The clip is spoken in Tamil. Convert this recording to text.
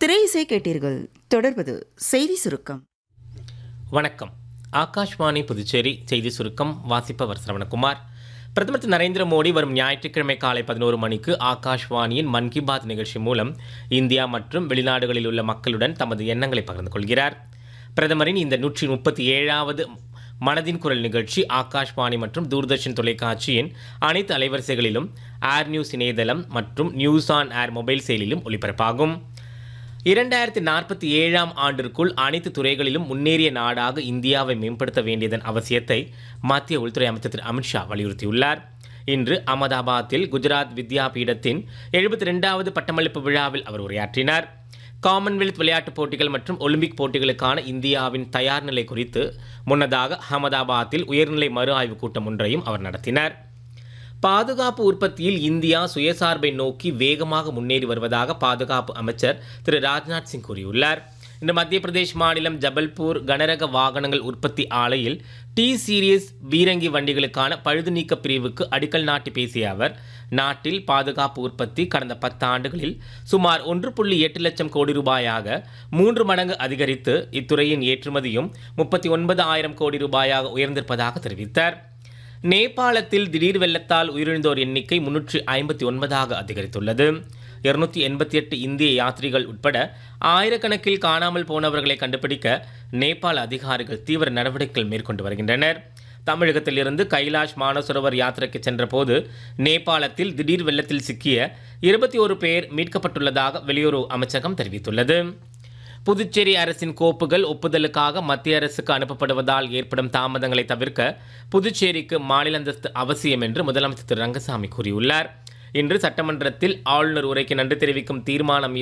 திரை இசை கேட்டீர்கள் தொடர்வது செய்தி சுருக்கம் வணக்கம் ஆகாஷ்வாணி புதுச்சேரி செய்தி சுருக்கம் வாசிப்பவர் சரவணகுமார் பிரதமர் திரு நரேந்திர மோடி வரும் ஞாயிற்றுக்கிழமை காலை பதினோரு மணிக்கு ஆகாஷ்வாணியின் மன் கி பாத் நிகழ்ச்சி மூலம் இந்தியா மற்றும் வெளிநாடுகளில் உள்ள மக்களுடன் தமது எண்ணங்களை பகிர்ந்து கொள்கிறார் பிரதமரின் இந்த நூற்றி முப்பத்தி ஏழாவது மனதின் குரல் நிகழ்ச்சி ஆகாஷ்வாணி மற்றும் தூர்தர்ஷன் தொலைக்காட்சியின் அனைத்து அலைவரிசைகளிலும் ஏர் நியூஸ் இணையதளம் மற்றும் நியூஸ் ஆன் ஏர் மொபைல் செயலிலும் ஒளிபரப்பாகும் இரண்டாயிரத்தி நாற்பத்தி ஏழாம் ஆண்டிற்குள் அனைத்து துறைகளிலும் முன்னேறிய நாடாக இந்தியாவை மேம்படுத்த வேண்டியதன் அவசியத்தை மத்திய உள்துறை அமைச்சர் திரு அமித்ஷா வலியுறுத்தியுள்ளார் இன்று அகமதாபாத்தில் குஜராத் வித்யா பீடத்தின் எழுபத்தி ரெண்டாவது பட்டமளிப்பு விழாவில் அவர் உரையாற்றினார் காமன்வெல்த் விளையாட்டுப் போட்டிகள் மற்றும் ஒலிம்பிக் போட்டிகளுக்கான இந்தியாவின் தயார் நிலை குறித்து முன்னதாக அகமதாபாத்தில் உயர்நிலை மறு ஆய்வுக் கூட்டம் ஒன்றையும் அவர் நடத்தினார் பாதுகாப்பு உற்பத்தியில் இந்தியா சுயசார்பை நோக்கி வேகமாக முன்னேறி வருவதாக பாதுகாப்பு அமைச்சர் திரு ராஜ்நாத் சிங் கூறியுள்ளார் இன்று மத்திய பிரதேஷ் மாநிலம் ஜபல்பூர் கனரக வாகனங்கள் உற்பத்தி ஆலையில் டி சீரியஸ் பீரங்கி வண்டிகளுக்கான பழுது நீக்க பிரிவுக்கு அடிக்கல் நாட்டி பேசிய அவர் நாட்டில் பாதுகாப்பு உற்பத்தி கடந்த பத்து ஆண்டுகளில் சுமார் ஒன்று புள்ளி எட்டு லட்சம் கோடி ரூபாயாக மூன்று மடங்கு அதிகரித்து இத்துறையின் ஏற்றுமதியும் முப்பத்தி ஒன்பது ஆயிரம் கோடி ரூபாயாக உயர்ந்திருப்பதாக தெரிவித்தார் நேபாளத்தில் திடீர் வெள்ளத்தால் உயிரிழந்தோர் எண்ணிக்கை முன்னூற்றி ஐம்பத்தி ஒன்பதாக அதிகரித்துள்ளது இருநூத்தி எண்பத்தி எட்டு இந்திய யாத்ரிகள் உட்பட ஆயிரக்கணக்கில் காணாமல் போனவர்களை கண்டுபிடிக்க நேபாள அதிகாரிகள் தீவிர நடவடிக்கைகள் மேற்கொண்டு வருகின்றனர் தமிழகத்தில் இருந்து கைலாஷ் மானசரோவர் யாத்திரைக்கு சென்றபோது நேபாளத்தில் திடீர் வெள்ளத்தில் சிக்கிய இருபத்தி ஒரு பேர் மீட்கப்பட்டுள்ளதாக வெளியுறவு அமைச்சகம் தெரிவித்துள்ளது புதுச்சேரி அரசின் கோப்புகள் ஒப்புதலுக்காக மத்திய அரசுக்கு அனுப்பப்படுவதால் ஏற்படும் தாமதங்களை தவிர்க்க புதுச்சேரிக்கு மாநில அந்தஸ்து அவசியம் என்று முதலமைச்சர் திரு ரங்கசாமி கூறியுள்ளார் இன்று சட்டமன்றத்தில் ஆளுநர் உரைக்கு நன்றி தெரிவிக்கும் தீர்மானம்